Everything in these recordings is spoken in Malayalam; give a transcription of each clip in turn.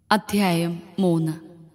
അധ്യായം മൂന്ന്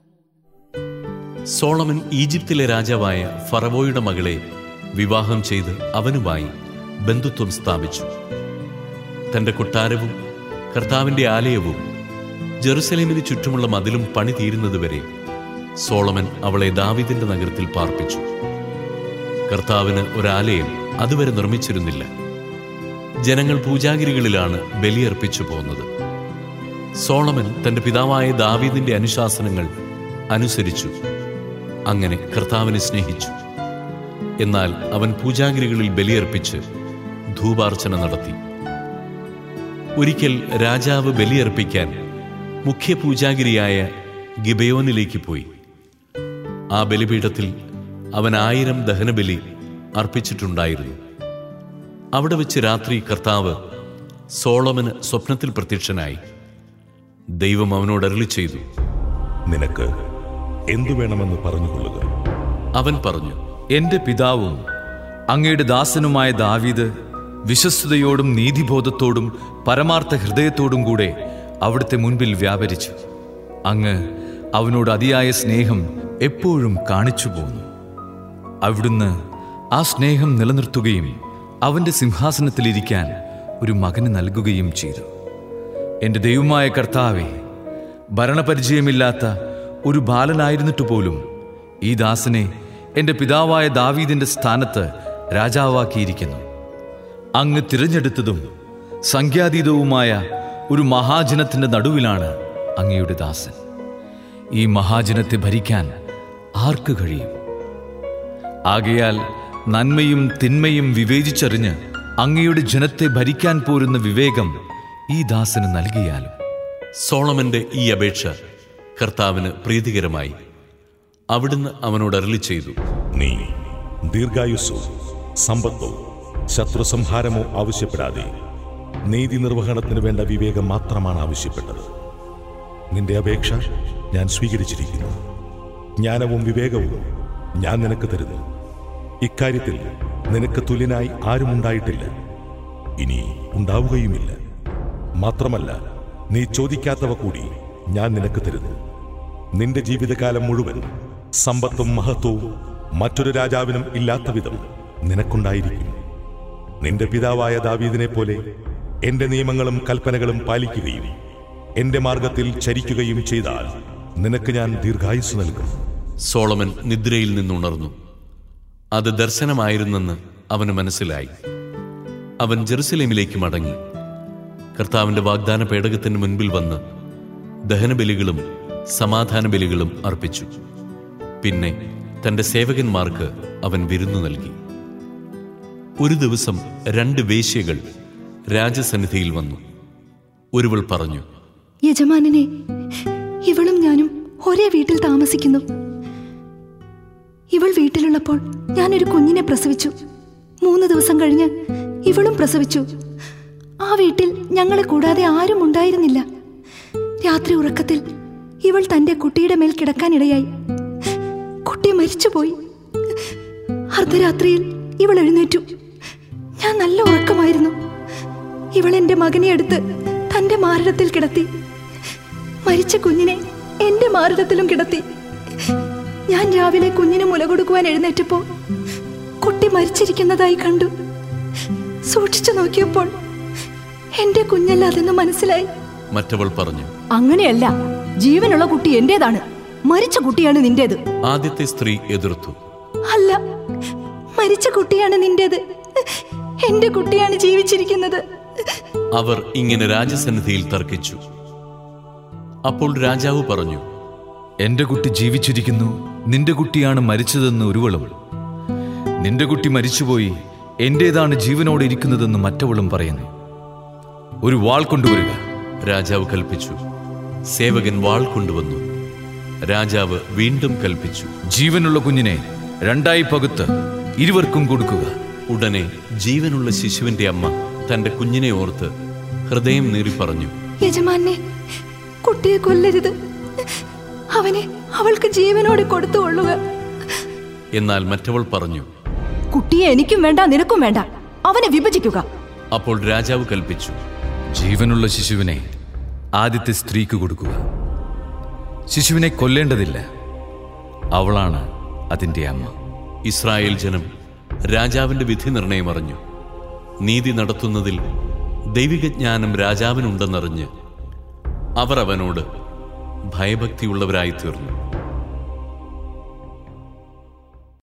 സോളമൻ ഈജിപ്തിലെ രാജാവായ ഫറവോയുടെ മകളെ വിവാഹം ചെയ്ത് അവനുമായി ബന്ധുത്വം സ്ഥാപിച്ചു തന്റെ കൊട്ടാരവും കർത്താവിന്റെ ആലയവും ജെറുസലേമിന് ചുറ്റുമുള്ള മതിലും പണി തീരുന്നതുവരെ സോളമൻ അവളെ ദാവിദിന്റെ നഗരത്തിൽ പാർപ്പിച്ചു കർത്താവിന് ഒരാലയം അതുവരെ നിർമ്മിച്ചിരുന്നില്ല ജനങ്ങൾ പൂജാഗിരികളിലാണ് ബലിയർപ്പിച്ചു പോകുന്നത് സോളമൻ തന്റെ പിതാവായ ദാവീദിന്റെ അനുശാസനങ്ങൾ അനുസരിച്ചു അങ്ങനെ കർത്താവിനെ സ്നേഹിച്ചു എന്നാൽ അവൻ പൂജാഗിരികളിൽ ബലിയർപ്പിച്ച് ധൂപാർച്ചന നടത്തി ഒരിക്കൽ രാജാവ് ബലിയർപ്പിക്കാൻ മുഖ്യ പൂജാഗിരിയായ ഗിബയോനിലേക്ക് പോയി ആ ബലിപീഠത്തിൽ അവൻ ആയിരം ദഹനബലി അർപ്പിച്ചിട്ടുണ്ടായിരുന്നു അവിടെ വെച്ച് രാത്രി കർത്താവ് സോളമന് സ്വപ്നത്തിൽ പ്രത്യക്ഷനായി ദൈവം അവനോട് അരുളി ചെയ്തു നിനക്ക് എന്തു വേണമെന്ന് പറഞ്ഞുകൊള്ളുക അവൻ പറഞ്ഞു എന്റെ പിതാവും അങ്ങയുടെ ദാസനുമായ ദാവീദ് വിശ്വസ്തയോടും നീതിബോധത്തോടും പരമാർത്ഥ ഹൃദയത്തോടും കൂടെ അവിടുത്തെ മുൻപിൽ വ്യാപരിച്ചു അങ്ങ് അവനോട് അതിയായ സ്നേഹം എപ്പോഴും കാണിച്ചു പോന്നു അവിടുന്ന് ആ സ്നേഹം നിലനിർത്തുകയും അവന്റെ സിംഹാസനത്തിലിരിക്കാൻ ഒരു മകന് നൽകുകയും ചെയ്തു എന്റെ ദൈവമായ കർത്താവെ ഭരണപരിചയമില്ലാത്ത ഒരു ബാലനായിരുന്നിട്ട് പോലും ഈ ദാസനെ എന്റെ പിതാവായ ദാവീദിന്റെ സ്ഥാനത്ത് രാജാവാക്കിയിരിക്കുന്നു അങ്ങ് തിരഞ്ഞെടുത്തതും സംഖ്യാതീതവുമായ ഒരു മഹാജനത്തിന്റെ നടുവിലാണ് അങ്ങയുടെ ദാസൻ ഈ മഹാജനത്തെ ഭരിക്കാൻ ആർക്ക് കഴിയും ആകയാൽ നന്മയും തിന്മയും വിവേചിച്ചറിഞ്ഞ് അങ്ങയുടെ ജനത്തെ ഭരിക്കാൻ പോരുന്ന വിവേകം ഈ ദാസന് നൽകിയാലും സോളമന്റെ ഈ അപേക്ഷ കർത്താവിന് പ്രീതികരമായി അവിടുന്ന് അവനോട് അരളി ചെയ്തു നീ ദീർഘായുസ്സോ സമ്പത്തോ ശത്രുസംഹാരമോ ആവശ്യപ്പെടാതെ നീതി നിർവഹണത്തിന് വേണ്ട വിവേകം മാത്രമാണ് ആവശ്യപ്പെട്ടത് നിന്റെ അപേക്ഷ ഞാൻ സ്വീകരിച്ചിരിക്കുന്നു ജ്ഞാനവും വിവേകവും ഞാൻ നിനക്ക് തരുന്നു ഇക്കാര്യത്തിൽ നിനക്ക് തുല്യനായി ആരുമുണ്ടായിട്ടില്ല ഇനി ഉണ്ടാവുകയുമില്ല മാത്രമല്ല നീ ചോദിക്കാത്തവ കൂടി ഞാൻ നിനക്ക് തരുന്നു നിന്റെ ജീവിതകാലം മുഴുവൻ സമ്പത്തും മഹത്വവും മറ്റൊരു രാജാവിനും ഇല്ലാത്ത വിധം നിനക്കുണ്ടായിരിക്കും നിന്റെ പിതാവായ ദാവീദിനെ പോലെ എന്റെ നിയമങ്ങളും കൽപ്പനകളും പാലിക്കുകയും എന്റെ മാർഗത്തിൽ ചരിക്കുകയും ചെയ്താൽ നിനക്ക് ഞാൻ ദീർഘായുസ് നൽകും സോളമൻ നിദ്രയിൽ നിന്നുണർന്നു അത് ദർശനമായിരുന്നെന്ന് അവന് മനസ്സിലായി അവൻ ജെറുസലേമിലേക്ക് മടങ്ങി കർത്താവിന്റെ വാഗ്ദാന പേടകത്തിന് മുൻപിൽ വന്ന് ദഹനബലികളും സമാധാന ബലികളും അർപ്പിച്ചു പിന്നെ തന്റെ സേവകന്മാർക്ക് അവൻ വിരുന്നു നൽകി ഒരു ദിവസം രണ്ട് വേശ്യകൾ രാജസന്നിധിയിൽ വന്നു ഒരുവൾ പറഞ്ഞു യജമാനനെ ഇവളും ഞാനും ഒരേ വീട്ടിൽ താമസിക്കുന്നു ഇവൾ വീട്ടിലുള്ളപ്പോൾ ഞാനൊരു കുഞ്ഞിനെ പ്രസവിച്ചു മൂന്ന് ദിവസം കഴിഞ്ഞ് ഇവളും പ്രസവിച്ചു ആ വീട്ടിൽ ഞങ്ങളെ കൂടാതെ ആരും ഉണ്ടായിരുന്നില്ല രാത്രി ഉറക്കത്തിൽ ഇവൾ തന്റെ കുട്ടിയുടെ മേൽ കിടക്കാനിടയായി കുട്ടി മരിച്ചുപോയി അർദ്ധരാത്രിയിൽ ഇവൾ എഴുന്നേറ്റു ഞാൻ നല്ല ഉറക്കമായിരുന്നു ഇവൾ എന്റെ മകനെ എടുത്ത് തന്റെ മാറിടത്തിൽ കിടത്തി മരിച്ച കുഞ്ഞിനെ എന്റെ മാറിടത്തിലും കിടത്തി ഞാൻ രാവിലെ കുഞ്ഞിന് മുല കൊടുക്കുവാൻ എഴുന്നേറ്റപ്പോ കുട്ടി മരിച്ചിരിക്കുന്നതായി കണ്ടു സൂക്ഷിച്ചു നോക്കിയപ്പോൾ എന്റെ കുഞ്ഞല്ല അതെന്ന് മനസ്സിലായി മറ്റവൾ പറഞ്ഞു അങ്ങനെയല്ല ജീവനുള്ള കുട്ടി എന്റേതാണ് മരിച്ച കുട്ടിയാണ് നിന്റേത് ആദ്യത്തെ സ്ത്രീ എതിർത്തു അല്ല മരിച്ച കുട്ടിയാണ് നിന്റേത് എന്റെ കുട്ടിയാണ് ജീവിച്ചിരിക്കുന്നത് അവർ ഇങ്ങനെ രാജസന്നിധിയിൽ തർക്കിച്ചു അപ്പോൾ രാജാവ് പറഞ്ഞു എന്റെ കുട്ടി ജീവിച്ചിരിക്കുന്നു നിന്റെ കുട്ടിയാണ് മരിച്ചതെന്ന് ഒരുവളും നിന്റെ കുട്ടി മരിച്ചുപോയി എന്റേതാണ് ജീവനോടെ ഇരിക്കുന്നതെന്ന് മറ്റവളും പറയുന്നു ഒരു വാൾ കൊണ്ടുവരിക രാജാവ് കൽപ്പിച്ചു സേവകൻ വാൾ കൊണ്ടുവന്നു രാജാവ് വീണ്ടും കൽപ്പിച്ചു ജീവനുള്ള കുഞ്ഞിനെ രണ്ടായി പകുത്ത് ഇരുവർക്കും കൊടുക്കുക ഉടനെ ജീവനുള്ള ശിശുവിന്റെ അമ്മ തന്റെ കുഞ്ഞിനെ ഓർത്ത് ഹൃദയം നീറി പറഞ്ഞു യജമാനെ കുട്ടിയെ കൊല്ലരുത് അവനെ അവൾക്ക് ജീവനോടെ കൊടുത്തുകൊള്ളുക എന്നാൽ മറ്റവൾ പറഞ്ഞു കുട്ടിയെ എനിക്കും വേണ്ട നിനക്കും വേണ്ട അവനെ വിഭജിക്കുക അപ്പോൾ രാജാവ് കൽപ്പിച്ചു ജീവനുള്ള ശിശുവിനെ ആദ്യത്തെ സ്ത്രീക്ക് കൊടുക്കുക ശിശുവിനെ കൊല്ലേണ്ടതില്ല അവളാണ് അതിൻ്റെ അമ്മ ഇസ്രായേൽ ജനം രാജാവിന്റെ വിധി നിർണയം അറിഞ്ഞു നീതി നടത്തുന്നതിൽ ദൈവിക ജ്ഞാനം രാജാവിനുണ്ടെന്നറിഞ്ഞ് അവർ അവനോട് ഭയഭക്തിയുള്ളവരായി തീർന്നു